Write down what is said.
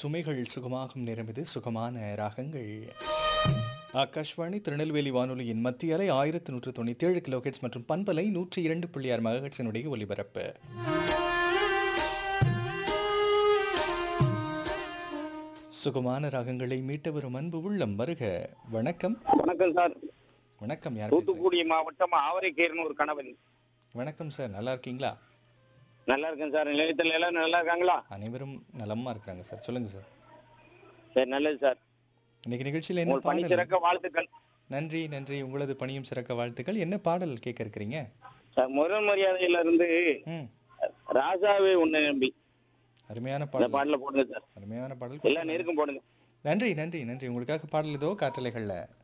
சுமைகள் சுகமாகும் நேரம் இது சுகமான ராகங்கள் ஆகாஷ்வாணி திருநெல்வேலி வானொலியின் மத்திய அலை ஆயிரத்தி நூற்று தொண்ணூற்றி ஏழு கிலோஹெட்ஸ் மற்றும் பண்பலை நூற்றி இரண்டு புள்ளி ஆறு மகஹெட்ஸினுடைய ஒலிபரப்பு சுகமான ராகங்களை மீட்ட வரும் அன்பு உள்ளம் வருக வணக்கம் வணக்கம் சார் வணக்கம் யார் பேசுறீங்க? தூத்துக்குடி மாவட்டம் ஆவரைக்கேர்னு ஒரு கணவன் வணக்கம் சார் நல்லா இருக்கீங்களா நல்லா இருக்கேன் சார் நிலையத்தில் எல்லாம் நல்லா இருக்காங்களா அனைவரும் நலமா இருக்கிறாங்க சார் சொல்லுங்க சார் சரி நல்லது சார் இன்னைக்கு நிகழ்ச்சியில் என்ன உங்கள் பணி பாடல் சிறக்க வாழ்த்துக்கள் நன்றி நன்றி உங்களது பணியும் சிறக்க வாழ்த்துக்கள் என்ன பாடல் கேட்க இருக்கிறீங்க சார் முதல் மரியாதையில இருந்து ம் ராசாவே உன்னை நம்பி அருமையான இந்த பாடல் பாடல போடுங்க சார் அருமையான பாடல் எல்லா நேருக்கும் போடுங்க நன்றி நன்றி நன்றி உங்களுக்காக பாடல் இதோ காற்றலைகள்ல